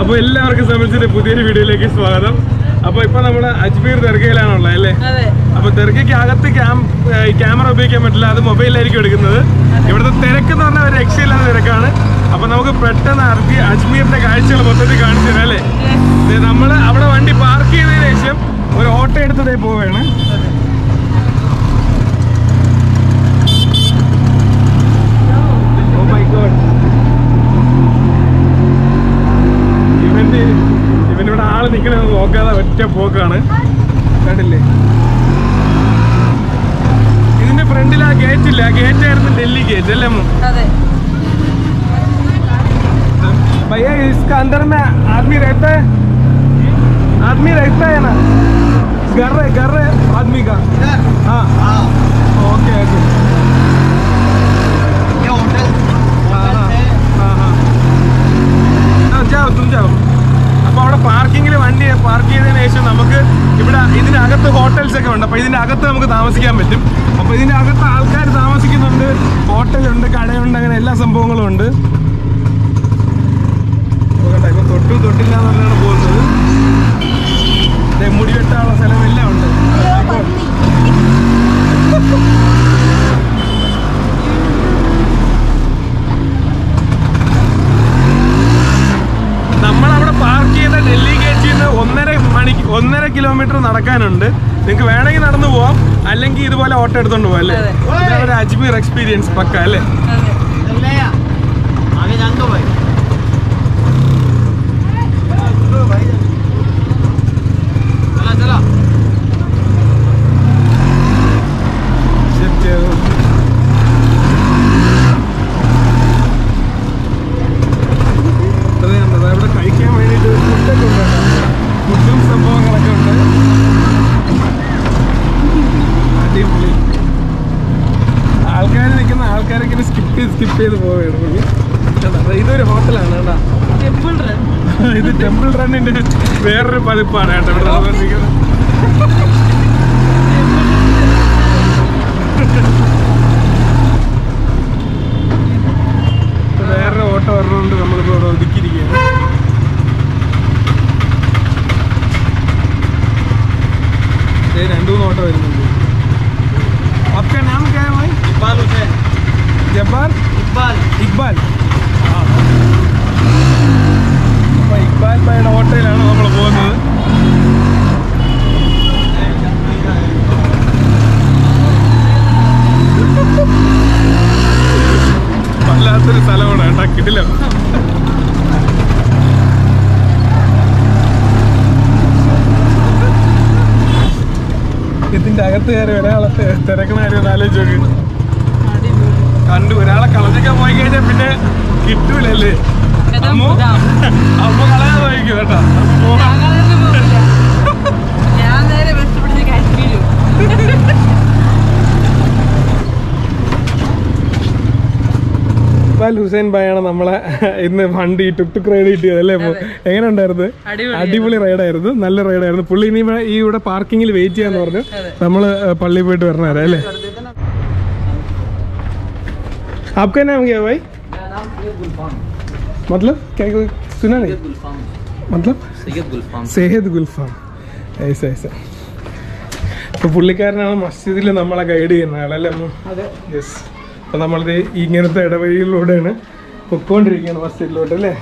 അപ്പോൾ എല്ലാവർക്കും സംബന്ധിച്ചിട്ട് പുതിയൊരു വീഡിയോയിലേക്ക് സ്വാഗതം അപ്പോൾ ഇപ്പോൾ നമ്മൾ അജ്മീർ ദർഗയിലാണുള്ളത് അല്ലേ അതെ അപ്പോൾ ദർഗയ്ക്ക് അകത്ത് ക്യാം ഈ ക്യാമറ ഉപയോഗിക്കാൻ പറ്റില്ല അത് മൊബൈലിലായിരിക്കും എടുക്കുന്നത് ഇവിടുത്തെ തിരക്ക് എന്ന് പറഞ്ഞാൽ ഒരു രക്ഷയില്ലാത്ത തിരക്കാണ് അപ്പോൾ നമുക്ക് പെട്ടെന്ന് അർജി അജ്മീറിന്റെ കാഴ്ചകൾ മൊത്തത്തിൽ കാണിച്ചു തരാം അല്ലേ നമ്മൾ അവിടെ വണ്ടി പാർക്ക് ചെയ്തതിന് ശേഷം ഒരു ഓട്ടോ എടുത്തതേ പോവുകയാണ് Oh my God. ഇവന്റെ ഇവനിവിടെ ആള് നിൽക്കണത് നോക്കാതെ ഒറ്റ പോക്കാണ് കണ്ടില്ലേ ഇതിന്റെ ഫ്രണ്ടിൽ ആ ഗേറ്റ് ഇല്ല ആ ഗേറ്റ് ആയിരുന്നു ഡൽഹി ഗേറ്റ് അല്ലേ അമ്മു? അതെ भैया इसका अंदर में आदमी रहता है आदमी रहता है ना घर है घर है आदमी का हाँ ओके ओके ये होटल हाँ होटल है हाँ हाँ ആ ജാओ തും ജാओ അപ്പോൾ അവിടെ പാർക്കിങ്ങിൽ വണ്ടി പാർക്ക് ചെയ്തതിന് ശേഷം നമുക്ക് ഇവിടെ ഇതിനകത്ത് ഹോട്ടൽസ് ഒക്കെ ഉണ്ട് അപ്പോൾ ഇതിൻ്റെ അകത്ത് നമുക്ക് താമസിക്കാൻ പറ്റും അപ്പോൾ ഇതിൻ്റെ അകത്ത് ആൾക്കാർ താമസിക്കുന്നുണ്ട് ഹോട്ടലുണ്ട് കടയുണ്ട് അങ്ങനെ എല്ലാ സംഭവങ്ങളും ഉണ്ട് അപ്പോൾ കണ്ടോ, ഇപ്പൊ തൊട്ടു തൊട്ടില്ല എന്നുള്ളതാണ് പോകുന്നത് ദേ മുടി വെട്ടാനുള്ള സ്ഥലം എല്ലാം ഉണ്ട് അപ്പോൾ നമ്മളവിടെ പാർക്ക് ചെയ്ത ഡൽഹി ഗേറ്റിൽ നിന്ന് ഒന്നര മണിക്ക് ഒന്നര കിലോമീറ്റർ നടക്കാനുണ്ട് നിങ്ങൾക്ക് വേണമെങ്കിൽ നടന്നു പോവാം അല്ലെങ്കിൽ ഇതുപോലെ ഓട്ടോ എടുത്തോണ്ട് പോവാം അല്ലേ അതെ. ഇതാണ് ഒരു അജ്മീർ എക്സ്പീരിയൻസ് പക്ക അല്ലേ അതെ चल ले या आगे जान दो भाई चला चला ശരി. അത് കണ്ടോ, ദാ ഇവിടെ കഴിക്കാൻ വേണ്ടിയിട്ട് ഫുഡൊക്കെ ഉണ്ട് കേട്ടോ. ഫുഡും സംഭവങ്ങളൊക്കെ ഉണ്ട് അടിപൊളി ആൾക്കാർ നിൽക്കുന്ന ആൾക്കാരൊക്കെ ഇങ്ങനെ സ്കിപ്പ് ചെയ്ത് സ്കിപ്പ് ചെയ്ത് പോവുകയാണ് പുള്ളി. കണ്ടോ, ദാ ഇതൊരു ഹോട്ടലാണ് കേട്ടോ ടെമ്പിൾ റൺ ഇത് ടെമ്പിൾ റണ്ണിന്റെ വേറൊരു പതിപ്പാണ് കേട്ടോ ഇവിടെ നടന്നുകൊണ്ടിരിക്കുന്നത് ഇപ്പൊ വേറൊരു ഓട്ടോ വരണോണ്ട് നമ്മളിപ്പോ ഇവിടെ ഒതുക്കിയിരിക്കുകയാണ് ദേ രണ്ടു മൂന്ന് ഓട്ടോ വരുന്നുണ്ട് आपका नाम क्या है भाई इकबाल हुसैन जब्बार इकबाल ഇക്ബാൽ അപ്പൊ ഇക്ബാൽ ഭായിയുടെ ഓട്ടോയിലാണ് നമ്മൾ പോകുന്നത് വല്ലാത്തൊരു സ്ഥലമാണ് കേട്ടോ കിടിലം ഇതിന്റെ അകത്ത് കയറി ഒരാളെ തെ- തിരക്കണ കാര്യം ഒന്ന് ആലോചിച്ച് നോക്ക് കണ്ടു ഒരാളെ കളഞ്ഞൊക്കെ പോയി കഴിഞ്ഞാൽ പിന്നെ കിട്ടൂലല്ലേ അമ്മു അമ്മ കളയാതെ പോയിക്കും കേട്ടോ അപ്പൊ പോകാം. ഞാൻ നേരെ ബസ് പിടിച്ച് കാശ്മീരും ഇക്ബാൽ ഹുസൈൻ ഭായാണ് നമ്മളെ ഇന്ന് വണ്ടി ടുക് ടുക് റൈഡ് കിട്ടിയത് അല്ലേ അപ്പൊ എങ്ങനെ ഉണ്ടായിരുന്നു അടിപൊളി അടിപൊളി റൈഡായിരുന്നു നല്ല റൈഡായിരുന്നു പുള്ളി ഇനി ഇവിടെ- ഈ ഇവിടെ പാർക്കിങ്ങിൽ വെയിറ്റ് ചെയ്യാന്ന് പറഞ്ഞു നമ്മള് പള്ളിയിൽ പോയിട്ട് വരണ വരാം അല്ലേ आपका नाम क्या है भाई मेरा नाम सैयद गुलफाम मतलब क्या कोई सुना नहीं सैयद गुलफाम मतलब सैयद गुलफाम സെയ്ദ് ഗുൽഫാം ഐസ ഐസ ഇപ്പൊ പുള്ളിക്കാരനാണ് മസ്ജിദിൽ നമ്മളെ ഗൈഡ് ചെയ്യുന്ന ആളല്ലേ അതെ യെസ് അപ്പൊ നമ്മളിത് ഇങ്ങനത്തെ ഇടവഴിയിലൂടെയാണ് പൊക്കോണ്ടിരിക്കുകയാണ് മസ്ജിദിലോട്ട് അല്ലേ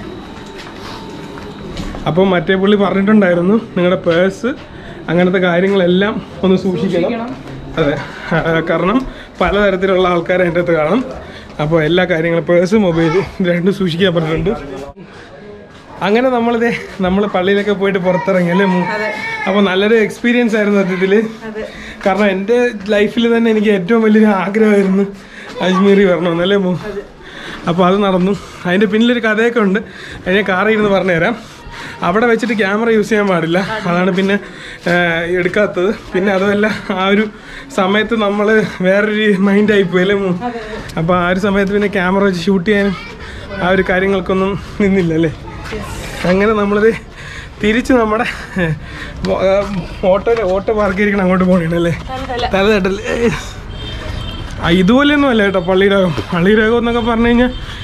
അപ്പോൾ മറ്റേ പുള്ളി പറഞ്ഞിട്ടുണ്ടായിരുന്നു നിങ്ങളുടെ പേഴ്സ് അങ്ങനത്തെ കാര്യങ്ങളെല്ലാം ഒന്ന് സൂക്ഷിക്കണം അതെ ആ, കാരണം പലതരത്തിലുള്ള ആൾക്കാർ അതിൻ്റെ അകത്ത് കാണും അപ്പോൾ എല്ലാ കാര്യങ്ങളും പേഴ്സ് മൊബൈൽ രണ്ടും സൂക്ഷിക്കാൻ പറഞ്ഞിട്ടുണ്ട് അങ്ങനെ നമ്മളിത് നമ്മൾ പള്ളിയിലൊക്കെ പോയിട്ട് പുറത്തിറങ്ങി അല്ലേ മു? അതെ അപ്പോൾ നല്ലൊരു എക്സ്പീരിയൻസ് ആയിരുന്നു സത്യത്തിൽ അതെ കാരണം എൻ്റെ ലൈഫിൽ തന്നെ എനിക്ക് ഏറ്റവും വലിയൊരു ആഗ്രഹമായിരുന്നു അജ്മീറി വരണമെന്ന് അല്ലേ മു അപ്പോൾ അത് നടന്നു അതിൻ്റെ പിന്നിലൊരു കഥയൊക്കെ ഉണ്ട് അതിനെ കാറിൽ ഇരുന്ന് പറഞ്ഞുതരാം അവിടെ വെച്ചിട്ട് ക്യാമറ യൂസ് ചെയ്യാൻ പാടില്ല അതാണ് പിന്നെ ആ, എടുക്കാത്തത് പിന്നെ അതുമല്ല ആ ഒരു സമയത്ത് നമ്മൾ വേറൊരു മൈൻഡായി പോയി അല്ലേ മു അപ്പോൾ ആ ഒരു സമയത്ത് പിന്നെ ക്യാമറ വെച്ച് ഷൂട്ട് ചെയ്യാനും ആ ഒരു കാര്യങ്ങൾക്കൊന്നും നിന്നില്ല അല്ലേ അങ്ങനെ നമ്മളിത് തിരിച്ച് നമ്മുടെ ഓട്ടോ ഓട്ടോ പാർക്ക് ചെയ്തിരിക്കണം അങ്ങോട്ട് പോകണല്ലേ തല തട്ടല്ലേ ആ ഇതുപോലെയൊന്നും അല്ല കേട്ടോ പള്ളിരാഗം പള്ളിരാഗം എന്നൊക്കെ പറഞ്ഞു കഴിഞ്ഞാൽ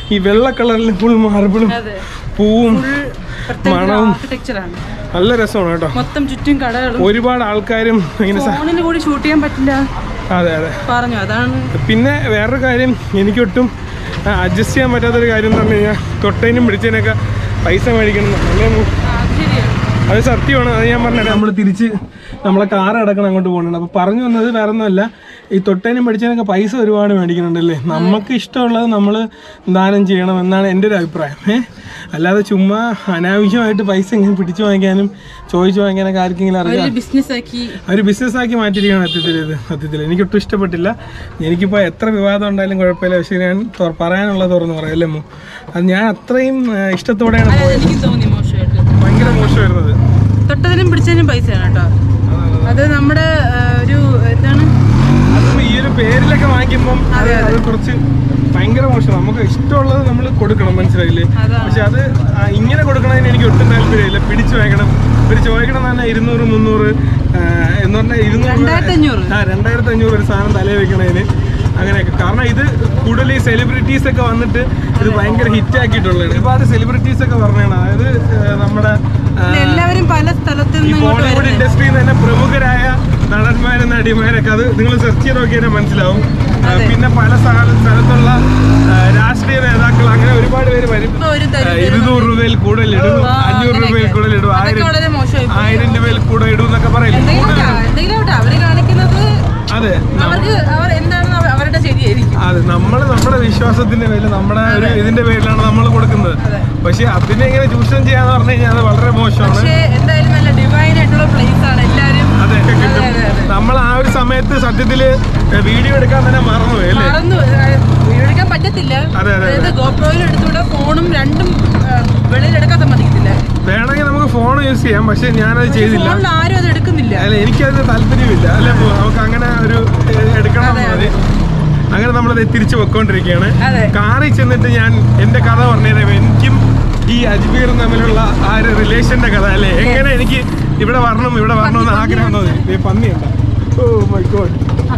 ഈ വെള്ള കളറിൽ ഫുൾ മാർബിളും അതെ പൂവും ഫുൾ പ്രത്യേക മണവും. ആർക്കിടെക്ചറാണ് നല്ല രസമാണ് കേട്ടോ മൊത്തം ചുറ്റും കടകളും ഒരുപാട് ആൾക്കാരും ഇങ്ങനെ സ- ഫോണിൽ കൂടി ഷൂട്ട് ചെയ്യാൻ പറ്റില്ല അതെ അതെ പറഞ്ഞു അതാണ് പിന്നെ വേറൊരു കാര്യം എനിക്കൊട്ടും അഡ്ജസ്റ്റ് ചെയ്യാൻ പറ്റാത്തൊരു കാര്യം എന്ന് പറഞ്ഞു കഴിഞ്ഞാൽ തൊട്ടതിനും പിടിച്ചതിനൊക്കെ പൈസ മേടിക്കണം അല്ലേ മു? ആ, അത് ശരിയാണ് അത് സത്യമാണ് അത് ഞാൻ പറഞ്ഞത് നമ്മൾ തിരിച്ച് നമ്മളെ കാർ അടക്കണം അങ്ങോട്ട് പോകുന്നുണ്ട് അപ്പോൾ പറഞ്ഞു വന്നത് വേറെ ഒന്നുമല്ല ഈ തൊട്ടേനും പഠിച്ചതിനൊക്കെ പൈസ ഒരുപാട് മേടിക്കുന്നുണ്ടല്ലേ നമുക്ക് ഇഷ്ടമുള്ളത് നമ്മൾ ദാനം ചെയ്യണം എന്നാണ് എൻ്റെ ഒരു അഭിപ്രായം ഏ അല്ലാതെ ചുമ്മാ അനാവശ്യമായിട്ട് പൈസ ഇങ്ങനെ പിടിച്ചു വാങ്ങിക്കാനും ചോദിച്ചു വാങ്ങിക്കാനൊക്കെ ആർക്കെങ്കിലും അറിയാം ഒരു ബിസിനസ് ആക്കി ഒരു ബിസിനസ്സാക്കി മാറ്റിയിരിക്കുകയാണ് സത്യത്തിൽ ഇത് സത്യത്തിൽ എനിക്കൊട്ടും ഇഷ്ടപ്പെട്ടില്ല എനിക്കിപ്പോൾ എത്ര വിവാദം ഉണ്ടായാലും കുഴപ്പമില്ല പക്ഷേ ഞാൻ തൊ- പറയാനുള്ളത് തുറന്ന് പറയാം അല്ലേ മോ അത് ഞാൻ അത്രയും ആ, ഇഷ്ടത്തോടെയാണ് അല്ല പോയത് എനിക്ക് തോന്നി മോശമായിട്ട് ഭയങ്കര മോശമായിരുന്നത് തൊട്ടതിനും പിടിച്ചതിനും പൈസയാണ് കേട്ടോ അത് നമ്മുടെ ആ, ഒരു എന്താണ് അതും ഈ ഒരു പേരിലൊക്കെ വാങ്ങിക്കുമ്പം അത് അത് കുറച്ച് ഭയങ്കര മോശം നമുക്ക് ഇഷ്ടമുള്ളത് നമ്മൾ കൊടുക്കണം മനസ്സിലായില്ലേ അതാണ്. പക്ഷെ അത് ആ, ഇങ്ങനെ കൊടുക്കണതിന് എനിക്ക് ഒട്ടും താല്പര്യമില്ല പിടിച്ചു വാങ്ങിക്കണം ഇവർ ചോദിക്കണം എന്ന് പറഞ്ഞാൽ ഇരുന്നൂറ് മുന്നൂറ് ആ, എന്ന് പറഞ്ഞാൽ ഇരുന്നൂറ് രണ്ടായിരത്തി അഞ്ഞൂറ് ആ രണ്ടായിരത്തി അഞ്ഞൂറ് ഒരു സാധനം തലയിൽ വെക്കണതിന് അങ്ങനെയൊക്കെ കാരണം ഇത് കൂടുതൽ ഈ സെലിബ്രിറ്റീസ് ഒക്കെ വന്നിട്ട് ഇത് ഭയങ്കര ഹിറ്റ് ആക്കിയിട്ടുള്ളതാണ് ഒരുപാട് സെലിബ്രിറ്റീസ് ഒക്കെ പറഞ്ഞാണ് അതായത് ആ, നമ്മുടെ ആ, എല്ലാവരും പല സ്ഥലത്തു ഈ നിന്നും ഇങ്ങോട്ട് ബോളിവുഡ് വരുന്നത് ഇൻഡസ്ട്രിയിൽ തന്നെ പ്രമുഖരായ നടന്മാരും നടിമാരൊക്കെ അത് നിങ്ങൾ സെർച്ച് ചെയ്ത് നോക്കിയാൽ മനസ്സിലാവും ആ, പിന്നെ പല സ്ഥല- സ്ഥലത്തുള്ള ആ, രാഷ്ട്രീയ നേതാക്കൾ അങ്ങനെ ഒരുപാട് പേര് വരും ഇപ്പൊ ഒരു ആ, തരി ഇരുന്നൂറ് രൂപയിൽ കൂടുതൽ ഇടും ആ, അഞ്ഞൂറ് രൂപയിൽ അങ്ങനെയൊക്കെ. കൂടുതൽ ഇടും അതൊക്കെ ആയിരം വളരെ മോശമായി പോയി. ആയിരം രൂപയിൽ കൂടുതൽ ഇടും എന്നൊക്കെ പറയില്ല എന്തെങ്കിലും കൂടുതൽ ആവട്ടെ, എന്തെങ്കിലും ആവട്ടെ. അവര് കാണിക്കുന്നത് അതെ ന- അവർക്ക് അവർ എന്താണെന്ന് അവ- അവരുടെ ശരിയായിരിക്കും അതെ നമ്മൾ നമ്മുടെ വിശ്വാസത്തിന്റെ പേരിൽ നമ്മുടെ ഒരു ഇതിന്റെ പേരിലാണ് നമ്മൾ കൊടുക്കുന്നത് പക്ഷെ അതിനെ ഇങ്ങനെ ചൂഷണം ചെയ്യാന്ന് പറഞ്ഞു കഴിഞ്ഞാൽ അത് വളരെ മോശമാണ് പക്ഷേ എന്തായാലും നല്ല ഡിവൈൻ ആയിട്ടുള്ള പ്ലേസ് ആണ് എല്ലാരും അതെ അതെ കിട്ടും അതെ അതെ നമ്മൾ ആ ഒരു സമയത്ത് സത്യത്തില് വീഡിയോ എടുക്കാൻ തന്നെ മറന്നുപോയി അല്ലേ മറന്നു വീഡിയോ എടുക്കാൻ പറ്റത്തില്ല അതെ, അതെ, അതായത് ഗോപ്രോയിൽ എടുത്തുകൂടെ ഫോണും രണ്ടും ആ, വെളിയിൽ എടുക്കാൻ സമ്മതിക്കത്തില്ല വേണമെങ്കിൽ നമുക്ക് ഫോൺ യൂസ് ചെയ്യാം പക്ഷെ ഞാനത് ചെയ്തില്ല ഫോണിൽ ആരും അത് എടുക്കുന്നില്ല അല്ല എനിക്കത് താല്പര്യമില്ല അല്ലെ അപ്പൊ നമുക്ക് അങ്ങനെ ഒരു ഏ, എടുക്കണം എന്ന് മതി അങ്ങനെ നമ്മളത് തിരിച്ചു വെക്കൊണ്ടിരിക്കുകയാണ് അതെ കാറിൽ ചെന്നിട്ട് ഞാൻ എന്റെ കഥ പറഞ്ഞുതരാം എനിക്കും ഈ അജ്മീറും തമ്മിലുള്ള ആ ഒരു റിലേഷന്റെ കഥ അല്ലേ എങ്ങനെ എനിക്ക് ഇവിടെ വരണം ഇവിടെ വരണം എന്ന് ആഗ്രഹം തോന്നി ദേ പന്നിയുണ്ട് ഓ മൈ ഗോഡ്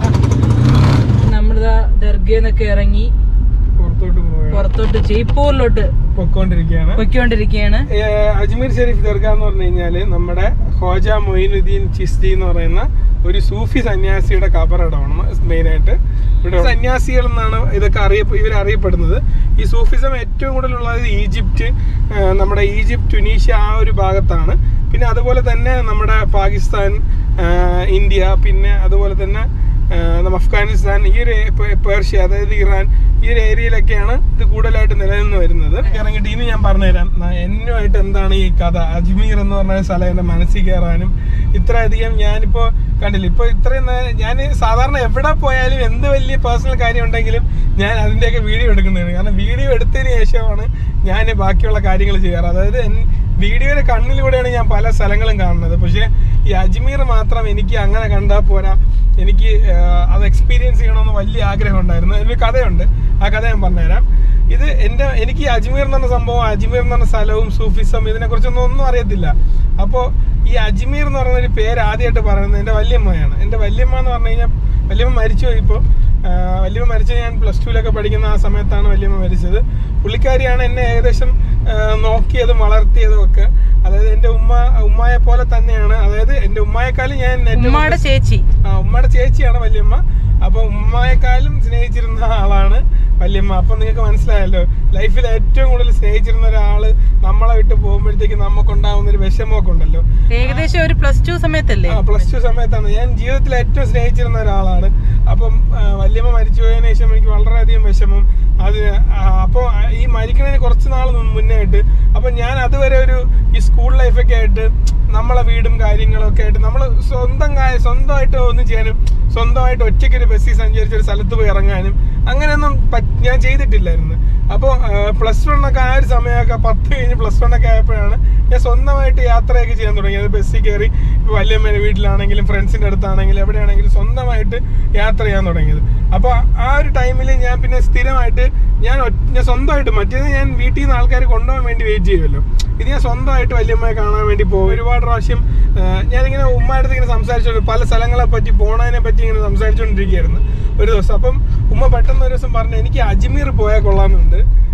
നമ്മളിതാ ദർഗന്നൊക്കെ ഇറങ്ങി പുറത്തോട്ട് പോവുകയാണ് പുറത്തോട്ട് ജയ്പൂരിലോട്ട് പൊക്കോണ്ടിരിക്കുകയാണ് പൊയ്ക്കൊണ്ടിരിക്കുകയാണ് ഏ, അജ്മീർ ഷെരീഫ് ദർഗ എന്ന് പറഞ്ഞു കഴിഞ്ഞാല് നമ്മുടെ ഖോജ മൊയിനുദ്ദീൻ ചിസ്തി എന്ന് പറയുന്ന ഒരു സൂഫി സന്യാസിയുടെ കബറടമാണ് മെയിനായിട്ട് ഇവിടെ സന്യാസികൾ എന്നാണ് ഇതൊക്കെ അറിയ ഇവർ അറിയപ്പെടുന്നത് ഈ സൂഫിസം ഏറ്റവും കൂടുതലുള്ളത് ഈജിപ്റ്റ് ആ, നമ്മുടെ ഈജിപ്റ്റ് ടുനീഷ്യ ആ ഒരു ഭാഗത്താണ് പിന്നെ അതുപോലെ തന്നെ നമ്മുടെ പാകിസ്ഥാൻ ആ, ഇന്ത്യ പിന്നെ അതുപോലെ തന്നെ ആ, നമ്മ അഫ്ഗാനിസ്ഥാൻ ഈ ഒരു പേ- പേർഷ്യ അതായത് ഇറാൻ ഈ ഒരു ഏരിയയിലൊക്കെയാണ് ഇത് കൂടുതലായിട്ട് നിലനിന്ന് വരുന്നത് ഇറങ്ങിയിട്ട് ഇനി ഞാൻ പറഞ്ഞുതരാം ന- എന്നുമായിട്ട് എന്താണ് ഈ കഥ അജ്മീർ എന്ന് പറഞ്ഞ സ്ഥലം എന്റെ മനസ്സിൽ കയറാനും ഇത്രയധികം ഞാനിപ്പോ കണ്ടില്ല ഇപ്പൊ ഇത്രയും നേ- ഞാൻ സാധാരണ എവിടെ പോയാലും എന്ത് വലിയ പേഴ്സണൽ കാര്യം ഉണ്ടെങ്കിലും ഞാൻ അതിന്റെയൊക്കെ വീഡിയോ എടുക്കുന്നതാണ് കാരണം വീഡിയോ എടുത്തതിന് ശേഷമാണ് ഞാൻ ബാക്കിയുള്ള കാര്യങ്ങൾ ചെയ്യാറ് അതായത് എൻ- വീഡിയോയുടെ കണ്ണിലൂടെയാണ് ഞാൻ പല സ്ഥലങ്ങളും കാണുന്നത് പക്ഷെ ഈ അജ്മീർ മാത്രം എനിക്ക് അങ്ങനെ കണ്ടാൽ പോരാ എനിക്ക് ആഹ്, അത് എക്സ്പീരിയൻസ് ചെയ്യണമെന്ന് വലിയ ആഗ്രഹം ഉണ്ടായിരുന്നു ഒരു കഥയുണ്ട് ആ കഥ ഞാൻ പറഞ്ഞുതരാം ഇത് എൻ്റെ എനിക്ക് ഈ അജ്മീർ എന്ന് പറഞ്ഞ സംഭവം അജ്മീർ എന്ന് പറഞ്ഞ സ്ഥലവും സൂഫിസം ഇതിനെ കുറിച്ചൊന്നും ഒന്നും അറിയത്തില്ല അപ്പോൾ ഈ അജ്മീർ എന്ന് പറയുന്ന ഒരു പേര് ആദ്യമായിട്ട് പറയുന്നത് എൻ്റെ വല്യമ്മയാണ് എൻ്റെ വല്യമ്മ എന്ന് പറഞ്ഞു കഴിഞ്ഞാൽ വല്യമ്മ മരിച്ചു പോയി ഇപ്പോൾ വല്യമ്മ മരിച്ചത് ഞാൻ പ്ലസ് ടുവിലൊക്കെ പഠിക്കുന്ന ആ സമയത്താണ് വല്യമ്മ മരിച്ചത് പുള്ളിക്കാരിയാണ് എന്നെ ഏകദേശം ആ, നോക്കിയതും വളർത്തിയതും ഒക്കെ അതായത് എൻ്റെ ഉമ്മ ഉമ്മയെ പോലെ തന്നെയാണ് അതായത് എൻ്റെ ഉമ്മയെക്കാളും ഞാൻ ഏറ്റവും ഉമ്മയുടെ ചേച്ചി ആ ഉമ്മയുടെ ചേച്ചിയാണ് വല്യമ്മ അപ്പൊ ഉമ്മയെക്കാളും സ്നേഹിച്ചിരുന്ന ആളാണ് വല്യമ്മ അപ്പൊ നിങ്ങൾക്ക് മനസ്സിലായല്ലോ ലൈഫിൽ ഏറ്റവും കൂടുതൽ സ്നേഹിച്ചിരുന്ന ഒരാള് നമ്മളെ വിട്ട് പോകുമ്പോഴത്തേക്ക് നമുക്കുണ്ടാവുന്ന ഒരു വിഷമമൊക്കെ ഉണ്ടല്ലോ ഏകദേശം ഒരു പ്ലസ് ടു സമയത്തല്ലേ ആ പ്ലസ് ടു സമയത്താണ് ഞാൻ ജീവിതത്തിൽ ഏറ്റവും സ്നേഹിച്ചിരുന്ന ഒരാളാണ് അപ്പം ആ, വല്യമ്മ മരിച്ചു പോയതിനു ശേഷം എനിക്ക് വളരെയധികം വിഷമം അത് അപ്പോൾ ഈ മരിക്കുന്നതിന് കുറച്ച് നാൾ മുന്നേ ആയിട്ട് അപ്പൊ ഞാൻ അതുവരെ ഒരു ഈ സ്കൂൾ ലൈഫൊക്കെ ആയിട്ട് നമ്മളെ വീടും കാര്യങ്ങളൊക്കെ ആയിട്ട് നമ്മൾ സ്വന്തം കാ- സ്വന്തമായിട്ട് ഒന്നും ചെയ്യാനും സ്വന്തമായിട്ട് ഒറ്റയ്ക്ക് ഒരു ബസ്സിൽ സഞ്ചരിച്ച് ഒരു സ്ഥലത്ത് പോയി ഇറങ്ങാനും അങ്ങനെയൊന്നും പറ്റ്- ഞാൻ ചെയ്തിട്ടില്ലായിരുന്നു അപ്പോൾ പ്ലസ് വൺ ഒക്കെ ആ ഒരു സമയമൊക്കെ പത്ത് കഴിഞ്ഞ് പ്ലസ് വൺ ഒക്കെ ആയപ്പോഴാണ് ഞാൻ സ്വന്തമായിട്ട് യാത്രയൊക്കെ ചെയ്യാൻ തുടങ്ങിയത് ബസ്സിൽ കയറി ഇപ്പോൾ വല്യമ്മേൻ്റെ വീട്ടിലാണെങ്കിലും ഫ്രണ്ട്സിൻ്റെ അടുത്താണെങ്കിലും എവിടെയാണെങ്കിലും സ്വന്തമായിട്ട് യാത്ര ചെയ്യാൻ തുടങ്ങിയത് അപ്പോൾ ആ ഒരു ടൈമിൽ ഞാൻ പിന്നെ സ്ഥിരമായിട്ട് ഞാൻ ഒറ്റ- ഞാൻ സ്വന്തമായിട്ട് മറ്റേത് ഞാൻ വീട്ടിൽ നിന്ന് ആൾക്കാർ കൊണ്ടുപോകാൻ വേണ്ടി വെയിറ്റ് ചെയ്യുമല്ലോ ഇത് ഞാൻ സ്വന്തമായിട്ട് വല്യമ്മയെ കാണാൻ വേണ്ടി പോകും ഒരുപാട് പ്രാവശ്യം ആ, ഞാനിങ്ങനെ ഉമ്മയുടെ അടുത്ത് ഇങ്ങനെ സംസാരിച്ചോണ്ട് പല സ്ഥലങ്ങളെ പറ്റി പോണതിനെ പറ്റി ഇങ്ങനെ സംസാരിച്ചുകൊണ്ടിരിക്കുകയായിരുന്നു ഒരു ദിവസം അപ്പം ഉമ്മ പെട്ടെന്ന് ഒരു ദിവസം പറഞ്ഞു എനിക്ക് അജ്മീർ പോയാൽ കൊള്ളാമെന്നുണ്ട്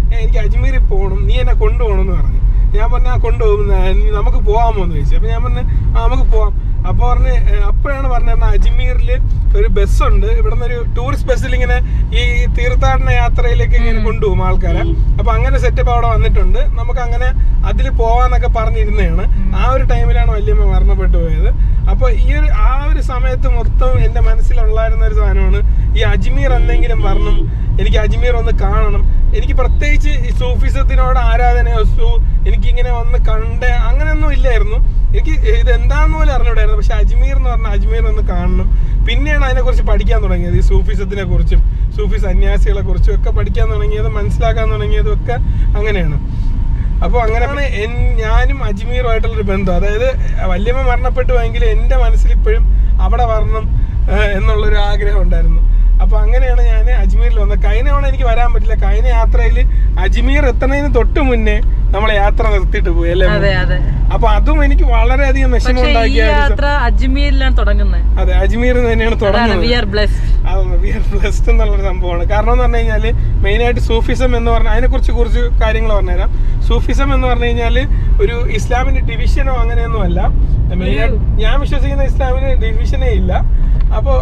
"ഏ, എനിക്ക് അജ്മീറിൽ പോകണം നീ എന്നെ കൊണ്ടുപോകണം എന്ന് പറഞ്ഞു ഞാൻ പറഞ്ഞ കൊണ്ടുപോകും "ആ, നീ നമുക്ക് പോകാമോ എന്ന് ചോദിച്ചു അപ്പൊ ഞാൻ പറഞ്ഞു ആ നമുക്ക് പോവാം അപ്പൊ പറഞ്ഞ് "ഏ, അപ്പോഴാണ് പറഞ്ഞത് അജ്മീറിൽ ഒരു ബസ്സുണ്ട് ഇവിടുന്ന് ഒരു ടൂറിസ്റ്റ് ബസ്സിൽ ഇങ്ങനെ ഈ തീർത്ഥാടന യാത്രയിലേക്ക് ഇങ്ങനെ കൊണ്ടുപോകും ആൾക്കാരെ അപ്പൊ അങ്ങനെ സെറ്റപ്പ് അവിടെ വന്നിട്ടുണ്ട് നമുക്ക് അങ്ങനെ അതിൽ പോവാന്നൊക്കെ പറഞ്ഞിരുന്നതാണ് ആ ഒരു ടൈമിലാണ് വല്യമ്മ മരണപ്പെട്ടു പോയത് അപ്പൊ ഈ ഒരു ആ ഒരു സമയത്ത് മൊത്തം എന്റെ മനസ്സിലുണ്ടായിരുന്ന ഒരു സാധനമാണ് ഈ അജ്മീർ എന്തെങ്കിലും വരണം എനിക്ക് അജ്മീർ ഒന്ന് കാണണം എനിക്ക് പ്രത്യേകിച്ച് ഈ സൂഫിസത്തിനോട് ആരാധനയോ സൂ എനിക്കിങ്ങനെ വന്ന് കണ്ട് അങ്ങനെയൊന്നും ഇല്ലായിരുന്നു എനിക്ക് ഇത് എന്താന്ന് പോലും അറിഞ്ഞൂടായിരുന്നു പക്ഷെ അജ്മീർ എന്ന് പറഞ്ഞ അജ്മീർ ഒന്ന് കാണണം പിന്നെയാണ് അതിനെക്കുറിച്ച് പഠിക്കാൻ തുടങ്ങിയത് ഈ സൂഫിസത്തിനെ കുറിച്ചും സൂഫി സന്യാസികളെ കുറിച്ചും ഒക്കെ പഠിക്കാൻ തുടങ്ങിയതും മനസ്സിലാക്കാൻ തുടങ്ങിയതും ഒക്കെ അങ്ങനെയാണ് അപ്പോൾ അങ്ങനെയാണ് എൻ- ഞാനും അജ്മീറുമായിട്ടുള്ളൊരു ബന്ധം അതായത് വല്യമ്മ മരണപ്പെട്ടു എങ്കിൽ എൻ്റെ മനസ്സിൽ ഇപ്പോഴും അവിടെ വരണം ഏഹ്, എന്നുള്ളൊരു ആഗ്രഹം ഉണ്ടായിരുന്നു അപ്പൊ അങ്ങനെയാണ് ഞാൻ അജ്മീറിൽ വന്നത് കഴിഞ്ഞ തവണ എനിക്ക് വരാൻ പറ്റില്ല കഴിഞ്ഞ യാത്രയിൽ അജ്മീർ എത്തുന്നതിന് തൊട്ട് മുന്നേ നമ്മളെ യാത്ര നിർത്തിയിട്ട് പോയി അല്ലേ അതെ അതെ അപ്പൊ അതും എനിക്ക് വളരെയധികം വിഷമം പക്ഷെ ഈ ഉണ്ടാക്കിയ ഒരു സ- യാത്ര അജ്മീരിലാണ് തുടങ്ങുന്നത് അതെ അജ്മീർ തന്നെയാണ് അതാണ് തുടങ്ങുന്നത് വി ആർ ബ്ലെസ്ഡ് അതൊന്ന് വി ആർ ബ്ലസ്ഡ് എന്നുള്ളൊരു സംഭവമാണ് കാരണം എന്ന് പറഞ്ഞു കഴിഞ്ഞാൽ മെയിനായിട്ട് സൂഫിസം എന്ന് പറഞ്ഞാൽ അതിനെക്കുറിച്ച് കുറച്ച് കാര്യങ്ങൾ പറഞ്ഞുതരാം സൂഫിസം എന്ന് പറഞ്ഞു കഴിഞ്ഞാൽ ഒരു ഇസ്ലാമിന്റെ ഡിവിഷനോ അങ്ങനെയൊന്നും അല്ല മെയിനായിട്ട് ഞാൻ വിശ്വസിക്കുന്ന ഇസ്ലാമിന് ഡിവിഷനേ ഇല്ല അപ്പോൾ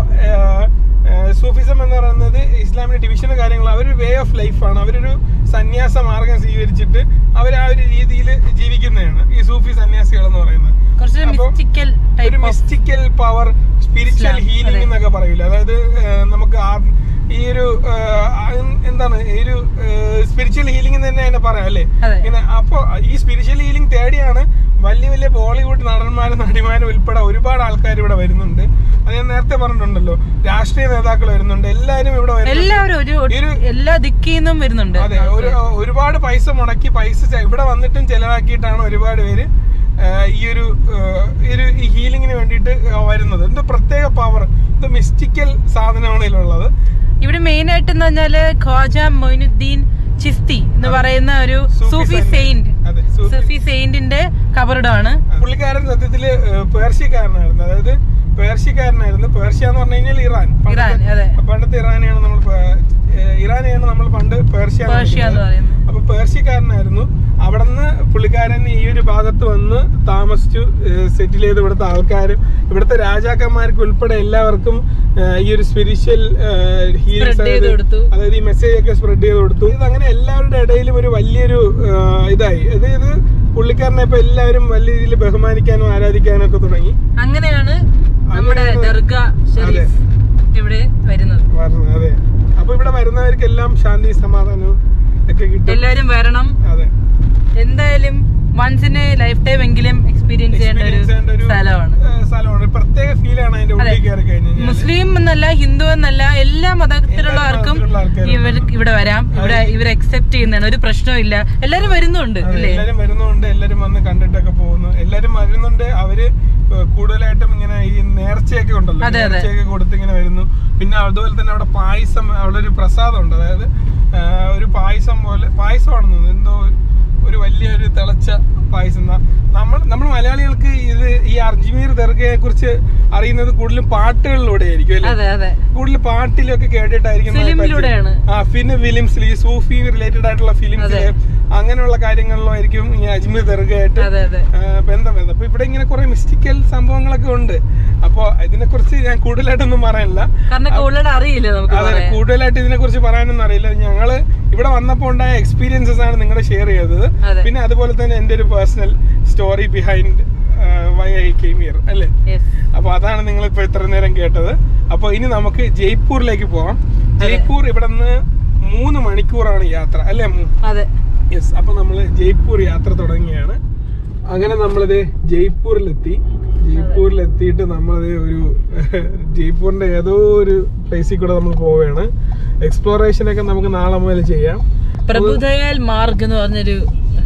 സൂഫിസം എന്ന് പറയുന്നത് ഇസ്ലാമിന്റെ ഡിവിഷനോ കാര്യങ്ങളോ അവരൊരു വേ ഓഫ് ലൈഫാണ് അവരൊരു സന്യാസ മാർഗം സ്വീകരിച്ചിട്ട് അവർ ആ ഒരു രീതിയിൽ ജീവിക്കുന്നതാണ് ഈ സൂഫി സന്യാസികൾ എന്ന് പറയുന്നത് കുറച്ച് അപ്പൊ മിസ്റ്റിക്കൽ ഒരു type of mystical power spiritual Islam, healing അതെ. എന്നൊക്കെ പറയില്ല അതായത് ഏഹ്, നമുക്ക് ആ- ഈ ഒരു ഏഹ്, ആ, എന്താണ് ഈ ഒരു സ്പിരിച്വൽ ഹീലിംഗ് തന്നെ അതിനെ പറയാം അല്ലേ അതെ. ഇങ്ങനെ അപ്പൊ ഈ സ്പിരിച്വൽ ഹീലിംഗ് തേടിയാണ് വലിയ വലിയ ബോളിവുഡ് നടന്മാരും നടിമാരും ഉൾപ്പെടെ ഒരുപാട് ആൾക്കാർ ഇവിടെ വരുന്നുണ്ട് അത് ഞാൻ നേരത്തെ പറഞ്ഞിട്ടുണ്ടല്ലോ രാഷ്ട്രീയ നേതാക്കൾ വരുന്നുണ്ട് എല്ലാവരും ഇവിടെ വരുന്നുണ്ട് എല്ലാവരും ഒരു ഈ ഒരു എല്ലാ ദിക്കിൽ നിന്നും വരുന്നുണ്ട് അതെ ഒരു ഒരുപാട് പൈസ മുടക്കി പൈസ ചെ- ഇവിടെ വന്നിട്ടും ചെലവാക്കിയിട്ടാണ് ഒരുപാട് പേര് ആ, ഈ ഒരു ആ, ഈ ഒരു ഈ ഹീലിങ്ങിന് വേണ്ടിയിട്ട് ആ, വരുന്നത് എന്ത് പ്രത്യേക പവർ ഇത് മിസ്റ്റിക്കൽ സാധനമാണ് ഇതിലുള്ളത് ഇവിടെ മെയിൻ ആയിട്ട് എന്ന് പറഞ്ഞാല് ഖ്വാജ മൊയിനുദ്ദീൻ ചിസ്തി എന്ന് പറയുന്ന ഒരു സൂഫി സൂഫി സൈന്യം. സെയിന്റ് അതെ, സൂഫി. സൂഫി സെയിന്റിന്റെ കബറിടമാണ് പുള്ളിക്കാരൻ സത്യത്തില് ആ, പേർഷ്യക്കാരനായിരുന്നു അതായത് പേർഷ്യക്കാരനായിരുന്നു പേർഷ്യ എന്ന് പറഞ്ഞു കഴിഞ്ഞാൽ ഇറാൻ പണ്ടത്തെ- ഇറാൻ, അതെ. പണ്ടത്തെ ഇറാനെയാണ് നമ്മൾ പ- ഏ, ഇറാനെയാണ് നമ്മൾ പണ്ട് പേർഷ്യ എന്ന് പേർഷ്യ എന്ന് വിളിക്കുന്നത്. പറയുന്നത് അപ്പൊ പേർഷ്യക്കാരനായിരുന്നു അവിടുന്ന് പുള്ളിക്കാരൻ ഈ ഒരു ഭാഗത്ത് വന്ന് താമസിച്ചു സെറ്റിൽ ചെയ്ത് ഇവിടുത്തെ ആൾക്കാരും ഇവിടുത്തെ രാജാക്കന്മാർക്ക് ഉൾപ്പെടെ എല്ലാവർക്കും ഏഹ്, ഈ ഒരു സ്പിരിച്വൽ Spread ചെയ്ത് കൊടുത്തു. അതായത് ഈ മെസ്സേജ് ഒക്കെ സ്പ്രെഡ് ചെയ്ത് കൊടുത്തു ഇത് അങ്ങനെ എല്ലാവരുടെ ഇടയിലും ഒരു വലിയൊരു ഏഹ്, ഇതായി അതായത് പുള്ളിക്കാരനെ ഇപ്പൊ എല്ലാവരും വലിയ രീതിയിൽ ബഹുമാനിക്കാനും ആരാധിക്കാനും ഒക്കെ തുടങ്ങി അങ്ങനെയാണ് നമ്മുടെ അങ്ങനെയാണ് ദർഗ ഷെരീഫ് ഇവിടെ വരുന്നത് പറഞ്ഞത് അതെ അപ്പൊ ഇവിടെ വരുന്നവർക്കെല്ലാം ശാന്തി സമാധാനവും ഒക്കെ കിട്ടും എല്ലാരും വരണം അതെ എന്തായാലും വൺസ് ഇൻ ലൈഫ് ടൈം എങ്കിലും എക്സ്പീരിയൻസ് ചെയ്യേണ്ട ഒരു Experience ചെയ്യേണ്ട ഒരു, സ്ഥലമാണ് ഏഹ്, സ്ഥലമാണ് ഒരു പ്രത്യേക ഫീലാണ് അതിന്റെ ഉള്ളിൽ കയറി കഴിഞ്ഞു കഴിഞ്ഞാൽ മുസ്ലിം എന്നല്ല ഹിന്ദു എന്നല്ല എല്ലാ മതത്തിലുള്ളവർക്കും മതത്തിലുള്ള ആൾക്കാരും ഇവർ ഇവിടെ വരാം ഇവിടെ ഇവർ അക്സെപ്റ്റ് ചെയ്യുന്നതാണ് ഒരു പ്രശ്നവും ഇല്ല എല്ലാരും വരുന്നുണ്ട് അതെ, അല്ലേ എല്ലാരും വരുന്നുണ്ട് എല്ലാരും വന്ന് കണ്ടിട്ടൊക്കെ പോകുന്നു എല്ലാരും വരുന്നുണ്ട് അവര് ഏഹ്, കൂടുതലായിട്ടും ഇങ്ങനെ ഈ നേർച്ചയൊക്കെ ഉണ്ടല്ലോ അതെ, അതെ. നേർച്ചയൊക്കെ കൊടുത്ത് ഇങ്ങനെ വരുന്നു പിന്നെ അതുപോലെ തന്നെ അവിടെ പായസം അവിടെ ഒരു പ്രസാദം ഉണ്ട് അതായത് ഏഹ്, ഒരു പായസം പോലെ പായസമാണെന്ന് തോന്നുന്നു എന്തോ ഒരു വലിയ ഒരു തിളച്ച പായസം ന- നമ്മൾ നമ്മൾ മലയാളികൾക്ക് ഇത് ഈ അർജ്മീർ ദർഗയെ കുറിച്ച് അറിയുന്നത് കൂടുതലും പാട്ടുകളിലൂടെ ആയിരിക്കും അല്ലേ അതെ അതെ കൂടുതൽ പാട്ടിലൊക്കെ കേട്ടിട്ടായിരിക്കും നമുക്ക് ഫിലിമിലൂടെയാണ്. പരിചയം. ആ പിന്നെ ഫിലിംസിൽ ഈ സൂഫി റിലേറ്റഡ് ആയിട്ടുള്ള ഫിലിംസിൽ അങ്ങനെയുള്ള കാര്യങ്ങളിലായിരിക്കും ഈ അജ്മീർ ദർഗയായിട്ട് അതെ അതെ ആ, ബന്ധം വരുന്നത് അപ്പൊ ഇവിടെ ഇങ്ങനെ കുറെ മിസ്റ്റിക്കൽ സംഭവങ്ങളൊക്കെ ഉണ്ട് അപ്പൊ ഇതിനെ കുറിച്ച് ഞാൻ കൂടുതലായിട്ടൊന്നും പറയാനില്ല കാരണം കൂടുതൽ അറിയില്ല നമുക്ക് അതെ പറയാൻ കൂടുതലായിട്ട് ഇതിനെ കുറിച്ച് പറയാനൊന്നും അറിയില്ല ഞങ്ങള് ഇവിടെ വന്നപ്പോൾ ഉണ്ടായ എക്സ്പീരിയൻസസ് ആണ് നിങ്ങളുടെ ഷെയർ ചെയ്തത് അതെ. പിന്നെ അതുപോലെ തന്നെ എന്റെ ഒരു personal story behind why I came here അല്ലേ യെസ് അപ്പൊ അതാണ് നിങ്ങൾ ഇപ്പൊ ഇത്ര നേരം കേട്ടത് അപ്പൊ ഇനി നമുക്ക് ജയ്പൂരിലേക്ക് പോവാം ജയ്പൂർ ഇവിടെ നിന്ന് മൂന്ന് മണിക്കൂറാണ് യാത്ര അല്ലേ അതെ യെസ് അപ്പൊ നമ്മൾ ജയ്പൂർ യാത്ര തുടങ്ങിയാണ് അങ്ങനെ നമ്മളിത് ജയ്പൂരിലെത്തി ജയ്പൂരിലെത്തിയിട്ട് നമ്മളത് ഒരു ജയ്പൂരിന്റെ ഏതോ ഒരു പ്ലേസിൽ കൂടെ നമ്മൾ പോവുകയാണ് എക്സ്പ്ലോറേഷൻ ഒക്കെ നമുക്ക് നാളെ മുതൽ ചെയ്യാം പ്രഭുദയാൽ മാർഗ് എന്ന് പറഞ്ഞൊരു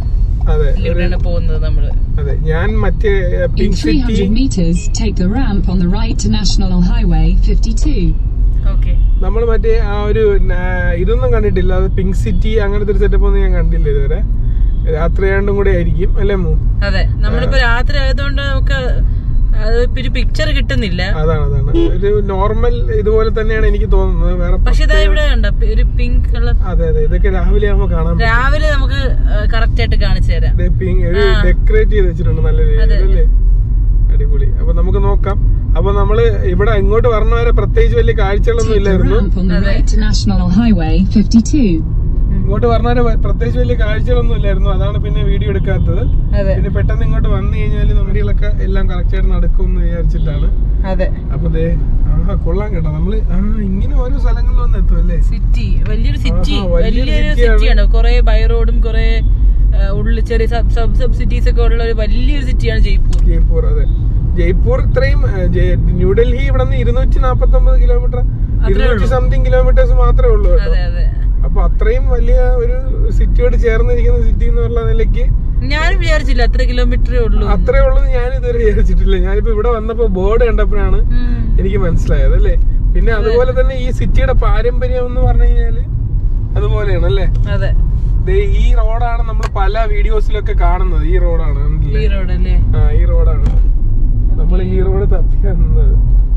അതെ ഇവിടെയാണ് പോകുന്നത് നമ്മള് അതെ ഞാൻ മറ്റേ In Pink City 300 meters, take the ramp on the right to National Highway 52. Okay നമ്മൾ മറ്റേ ആ ഒരു നാ- ഇതൊന്നും കണ്ടിട്ടില്ല അത് പിങ്ക് സിറ്റി അങ്ങനത്തെ ഒരു സെറ്റപ്പ് ഒന്നും ഞാൻ കണ്ടില്ല ഇതുവരെ രാത്രി ആണ്ടും കൂടെ ആയിരിക്കും അല്ലേ മൂ അതെ നമ്മളിപ്പോ രാത്രി ആയതുകൊണ്ട് നമുക്ക് അത് ഇപ്പൊ ഒരു പിക്ചർ കിട്ടുന്നില്ല അതാണ് അതാണ് ഒരു നോർമൽ ഇതുപോലെ തന്നെയാണ് എനിക്ക് തോന്നുന്നത് വേറെ പക്ഷെ ഇതാ ഇവിടെ കണ്ട ഒരു പിങ്ക് കളർ അതെ അതെ ഇതൊക്കെ രാവിലെ ആകുമ്പോൾ കാണാൻ പറ്റും രാവിലെ നമുക്ക് കറക്റ്റ് ആയിട്ട് കാണിച്ചു തരാം ദേ pink ഒരു ഡെക്കറേറ്റ് ചെയ്ത് വെച്ചിട്ടുണ്ട് നല്ല രീതിയിൽ അല്ലേ അടിപൊളി അപ്പൊ നമുക്ക് നോക്കാം അപ്പൊ നമ്മള് ഇവിടെ ഇങ്ങോട്ട് വരണവരെ പ്രത്യേകിച്ച് വലിയ കാഴ്ചകളൊന്നും Take the ഇല്ലായിരുന്നു ramp on the right to National Highway 52. ഇങ്ങോട്ട് വരണവരെ വ- പ്രത്യേകിച്ച് വലിയ കാഴ്ചകളൊന്നും ഇല്ലായിരുന്നു അതാണ് പിന്നെ വീഡിയോ എടുക്കാത്തത് അതെ പിന്നെ പെട്ടെന്ന് ഇങ്ങോട്ട് വന്നു കഴിഞ്ഞാൽ വണ്ടികളൊക്കെ എല്ലാം കറക്റ്റ് ആയിട്ട് നടക്കും എന്ന് വിചാരിച്ചിട്ടാണ് അതെ അപ്പൊ ദേ ആ കൊള്ളാം കേട്ടോ നമ്മള് ആ ഇങ്ങനെ ഓരോ സ്ഥലങ്ങളിൽ വന്ന് എത്തും അല്ലേ സിറ്റി വലിയൊരു സിറ്റി ആഹാ, വലിയൊരു വലിയൊരു city ആണ്. സിറ്റിയാണ് കുറെ ബൈ റോഡും കുറെ ഉള്ളിൽ ചെറിയ സബ് സബ് സബ് സിറ്റീസ് ഒക്കെ ഉള്ള ഒരു വലിയൊരു സിറ്റിയാണ് ജയ്പൂർ ജയ്പൂർ അതെ ജയ്പൂർ ഇത്രയും ഏ, ജയ- ന്യൂഡൽഹി ഇവിടെ നിന്ന് ഇരുന്നൂറ്റി നാപ്പത്തി ഒമ്പത് കിലോമീറ്റർ ഇരുന്നൂറ്റി സംതിങ് കിലോമീറ്റേഴ്സ് മാത്രമേ ഉള്ളൂ കേട്ടോ അതെ അതെ അപ്പൊ അത്രയും വലിയ ഒരു സിറ്റിയോട് ചേർന്നിരിക്കുന്ന സിറ്റി എന്ന് പറഞ്ഞ നിലയ്ക്ക് ഞാൻ വിചാരിച്ചില്ല അത്ര കിലോമീറ്ററേ ഉള്ളൂ എന്ന്. അത്രേ ഉള്ളത് ഞാൻ ഇതുവരെ വിചാരിച്ചിട്ടില്ല ഞാനിപ്പോ ഇവിടെ വന്നപ്പോ ബോർഡ് കണ്ടപ്പോഴാണ് ഉം. എനിക്ക് മനസ്സിലായത് അല്ലേ പിന്നെ അതുപോലെ തന്നെ ഈ സിറ്റിയുടെ പാരമ്പര്യം എന്ന് പറഞ്ഞു കഴിഞ്ഞാല് അതുപോലെയാണ് അല്ലേ അതെ ദേ ഈ റോഡാണ് നമ്മൾ പല വീഡിയോസിലൊക്കെ കാണുന്നത് ഈ റോഡാണ് കണ്ടില്ലേ? ഈ റോഡ് അല്ലേ ആ ഈ റോഡാണ് നമ്മൾ ഈ റോഡ് തപ്പിയാ നിന്നത്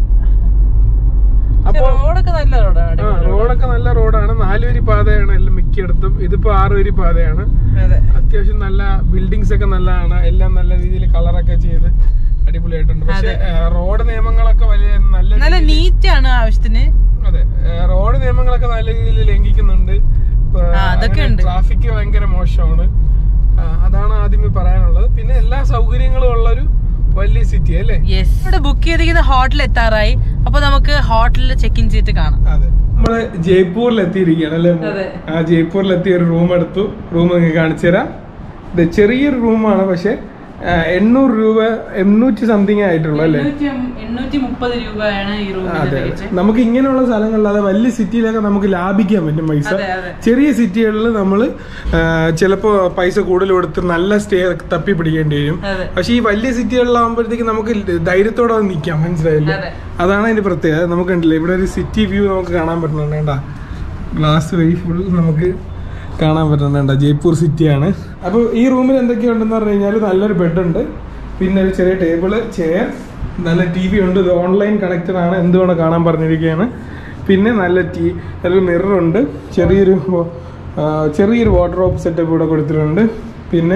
അപ്പൊ റോഡൊക്കെ നല്ല റോഡാണ് ആ റോഡൊക്കെ നല്ല റോഡാണ് നാലുവരി പാതയാണ് എല്ലാം മിക്കയിടത്തും ഇതിപ്പോ ആറുവരി പാതയാണ് അതെ അത്യാവശ്യം നല്ല ബിൽഡിങ്സ് ഒക്കെ നല്ലതാണ് എല്ലാം നല്ല രീതിയിൽ കളറൊക്കെ ചെയ്ത് അടിപൊളിയായിട്ടുണ്ട് പക്ഷെ റോഡ് നിയമങ്ങളൊക്കെ വലിയ നല്ല നല്ല നീറ്റ് ആണ് ആവശ്യത്തിന് അതെ റോഡ് നിയമങ്ങളൊക്കെ നല്ല രീതിയിൽ ലംഘിക്കുന്നുണ്ട് ആ, അതൊക്കെ ഉണ്ട്. ട്രാഫിക് ഭയങ്കര മോശമാണ് ആ, അതാണ് ആദ്യമേ പറയാനുള്ളത് പിന്നെ എല്ലാ സൗകര്യങ്ങളും ഉള്ളൊരു വലിയ സിറ്റി അല്ലേ യെസ് ഇവിടെ ബുക്ക് ചെയ്തിരിക്കുന്ന ഹോട്ടൽ എത്താറായി അപ്പൊ നമുക്ക് ഹോട്ടലിൽ ചെക്ക് ഇൻ ചെയ്തിട്ട് കാണാം അതെ നമ്മള് ജയ്പൂരിൽ എത്തിയിരിക്കുകയാണ് അല്ലേ അതെ. ആ ജയ്പൂരിൽ എത്തിയ ഒരു റൂം എടുത്തു റൂം നിങ്ങൾക്ക് കാണിച്ചു തരാം ഇത് ചെറിയൊരു റൂമാണ് പക്ഷെ ആ, എണ്ണൂറ് രൂപ എണ്ണൂറ്റി സംതിങ് ആയിട്ടുള്ളൂ അല്ലേ എണ്ണൂറ്റി മുപ്പത് രൂപയാണ് ഈ അതെ റൂമിൽ നമുക്ക് ഇങ്ങനെയുള്ള സ്ഥലങ്ങളിൽ അതെ വലിയ സിറ്റിയിലൊക്കെ നമുക്ക് ലാഭിക്കാൻ പറ്റും പൈസ അതെ, അതെ. ചെറിയ സിറ്റികളിൽ നമ്മൾ ചിലപ്പോൾ പൈസ കൂടുതൽ കൊടുത്ത് നല്ല സ്റ്റേ തപ്പി പിടിക്കേണ്ടി വരും അതെ. പക്ഷെ ഈ വലിയ സിറ്റികളിലാകുമ്പോഴത്തേക്ക് നമുക്ക് ധൈര്യത്തോടെ വന്ന് നിൽക്കാം മനസ്സിലായില്ലേ അതെ. അതാണ് അതിന്റെ പ്രത്യേകത നമുക്ക് കണ്ടില്ലേ ഇവിടെ ഒരു സിറ്റി വ്യൂ നമുക്ക് കാണാൻ പറ്റുന്നുണ്ട് കേട്ടാ ഗ്ലാസ് വഴി ഫുൾ നമുക്ക് കാണാൻ പറ്റുന്നുണ്ട് ജയ്പൂർ സിറ്റിയാണ് അപ്പോൾ ഈ റൂമിൽ എന്തൊക്കെയുണ്ടെന്ന് പറഞ്ഞു കഴിഞ്ഞാൽ നല്ലൊരു ബെഡുണ്ട് പിന്നെ ഒരു ചെറിയ ടേബിള് ചെയർ നല്ല ടി വി ഉണ്ട് ഇത് ഓൺലൈൻ കണക്റ്റഡ് ആണ് എന്തുകൊണ്ട് കാണാൻ പറഞ്ഞിരിക്കുകയാണ് പിന്നെ നല്ല ടി ഒരു മിററുണ്ട് ചെറിയൊരു ആ, ചെറിയൊരു വാർഡ്രോബ് സെറ്റപ്പ് ഇവിടെ കൊടുത്തിട്ടുണ്ട് പിന്നെ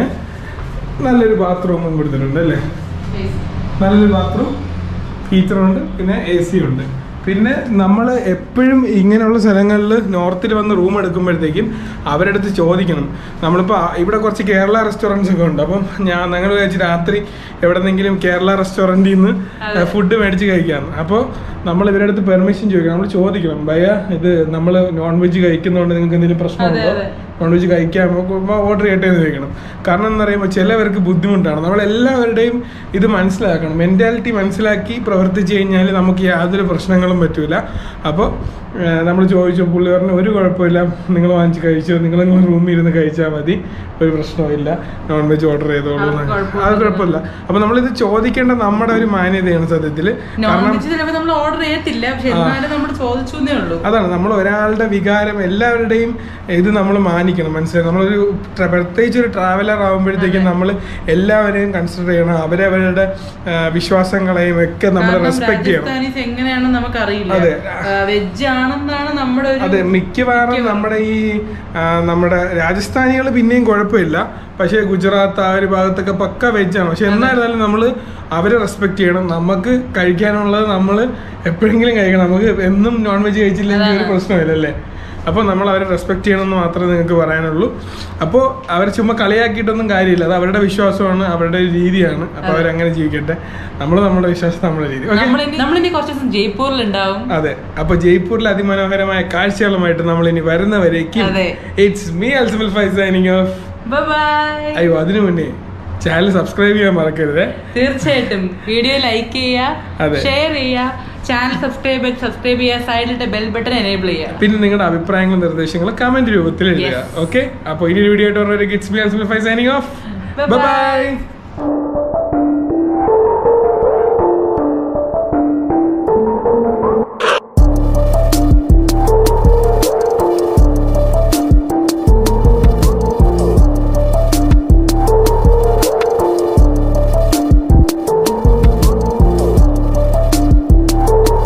നല്ലൊരു ബാത്റൂമും കൊടുത്തിട്ടുണ്ട് അല്ലേ നല്ലൊരു ബാത്റൂം ഹീറ്ററുണ്ട് പിന്നെ എ സി ഉണ്ട് പിന്നെ നമ്മൾ എപ്പോഴും ഇങ്ങനെയുള്ള സ്ഥലങ്ങളിൽ നോർത്തിൽ വന്ന് റൂം എടുക്കുമ്പോഴത്തേക്കും അവരുടെ അടുത്ത് ചോദിക്കണം നമ്മളിപ്പോൾ ഇവിടെ കുറച്ച് കേരള റെസ്റ്റോറൻറ്റ്സ് ഒക്കെ ഉണ്ട് അപ്പം ഞാൻ ഞങ്ങൾ വിചാരിച്ച് രാത്രി എവിടെന്നെങ്കിലും കേരള റെസ്റ്റോറൻറ്റിൽ നിന്ന് ഫുഡ് മേടിച്ച് കഴിക്കാം അപ്പോൾ നമ്മൾ ഇവരുടെ അടുത്ത് പെർമിഷൻ ചോദിക്കണം നമ്മൾ ചോദിക്കണം ഭയ ഇത് നമ്മൾ നോൺ വെജ് കഴിക്കുന്നതുകൊണ്ട് നിങ്ങൾക്ക് എന്തെങ്കിലും പ്രശ്നമുണ്ടോ അതെ. നോൺ വെജ് കഴിക്കാമോ ഓർഡർ ചെയ്യട്ടെ എന്ന് ചോദിക്കണം കാരണം എന്ന് പറയുമ്പോൾ ചിലവർക്ക് ബുദ്ധിമുട്ടാണ് നമ്മൾ എല്ലാവരുടെയും ഇത് മനസ്സിലാക്കണം മെൻറ്റാലിറ്റി മനസ്സിലാക്കി പ്രവർത്തിച്ചു കഴിഞ്ഞാൽ നമുക്ക് യാതൊരു പ്രശ്നങ്ങളും പറ്റൂല അപ്പോൾ നമ്മൾ ചോദിച്ചു പുള്ളി പറഞ്ഞു ഒരു കുഴപ്പമില്ല നിങ്ങൾ വാങ്ങിച്ച് കഴിച്ചോ നിങ്ങൾ നിങ്ങൾ റൂമിൽ ഇരുന്ന് കഴിച്ചാൽ മതി ഒരു പ്രശ്നമില്ല നോൺ വെജ് ഓർഡർ ചെയ്തോളൂ എന്ന്. അത് കുഴപ്പമില്ല അപ്പോൾ നമ്മളിത് ചോദിക്കേണ്ട നമ്മുടെ ഒരു മാന്യതയാണ് സത്യത്തിൽ നോൺ വെജ് ചിലപ്പോൾ നമ്മൾ ഓർഡർ ചെയ്യത്തില്ല പക്ഷെ എന്നാലും നമ്മൾ ചോദിച്ചു എന്നേ ഉള്ളൂ അതാണ് നമ്മൾ ഒരാളുടെ വികാരം എല്ലാവരുടെയും ഇത് നമ്മൾ മാനിക്കണം മനസ്സിലായി നമ്മളൊരു ട്ര- പ്രത്യേകിച്ച് ഒരു ട്രാവലർ ആകുമ്പോഴത്തേക്കും നമ്മൾ എല്ലാവരെയും കൺസിഡർ ചെയ്യണം അവരവരുടെ ആ, വിശ്വാസങ്ങളെയും ഒക്കെ നമ്മൾ കാരണം റെസ്പെക്ട് ചെയ്യണം രാജസ്ഥാനീസ് എങ്ങനെയാണെന്ന് നമുക്കറിയില്ല അതെ. വെജ് ആണെന്നാണ് നമ്മുടെ ഒരു അതെ മിക്കവാറും നമ്മുടെ ഈ ആ, നമ്മുടെ രാജസ്ഥാനികൾ പിന്നെയും കുഴപ്പമില്ല പക്ഷേ ഗുജറാത്ത് ആ ഒരു ഭാഗത്തൊക്കെ പക്ക വെജാണ് പക്ഷെ എന്നായിരുന്നാലും നമ്മൾ അവരെ റെസ്പെക്ട് ചെയ്യണം നമുക്ക് കഴിക്കാനുള്ളത് നമ്മൾ എപ്പോഴെങ്കിലും കഴിക്കണം നമുക്ക് എന്നും നോൺ വെജ് കഴിച്ചില്ലെങ്കിൽ ഒരു പ്രശ്നമില്ലല്ലേ അപ്പോൾ നമ്മൾ അവരെ റെസ്പെക്ട് ചെയ്യണമെന്ന് മാത്രമേ നിങ്ങൾക്ക് പറയാനുള്ളൂ അപ്പോൾ അവർ ചുമ്മാ കളിയാക്കിയിട്ടൊന്നും കാര്യമില്ല അത് അവരുടെ വിശ്വാസമാണ് അവരുടെ ഒരു രീതിയാണ് അപ്പോൾ അവരങ്ങനെ ജീവിക്കട്ടെ നമ്മൾ നമ്മുടെ വിശ്വാസം നമ്മുടെ രീതി ഓക്കെ നമ്മളിനി നമ്മളിനി കുറച്ച് ദിവസം ജയ്പൂരിൽ ഉണ്ടാവും അതെ അപ്പൊ ജയ്പൂരിലെ അതിമനോഹരമായ കാഴ്ചകളുമായിട്ട് നമ്മൾ ഇനി വരുന്നവരേക്കും അതെ. It's me Alsibal Faiz signing off bye അയ്യോ അതിനു മുന്നേ ചാനൽ സബ്സ്ക്രൈബ് ചെയ്യാൻ മറക്കരുത് തീർച്ചയായിട്ടും വീഡിയോ ലൈക്ക് ചെയ്യുക അതെ. ഷെയർ ചെയ്യുക ചാനൽ സബ്സ്ക്രൈബ് സബ്സ്ക്രൈബ് ചെയ്യുക സൈഡിലത്തെ ബെൽ ബട്ടൺ എനേബിൾ ചെയ്യുക പിന്നെ നിങ്ങളുടെ അഭിപ്രായങ്ങളും നിർദ്ദേശങ്ങളും കമന്റ് രൂപത്തിൽ എഴുതുക Yes. ഓക്കെ അപ്പോൾ ഇനി ഒരു വീഡിയോ ആയിട്ട് പറഞ്ഞ it's me Alsibal Faiz signing off Bye-bye. By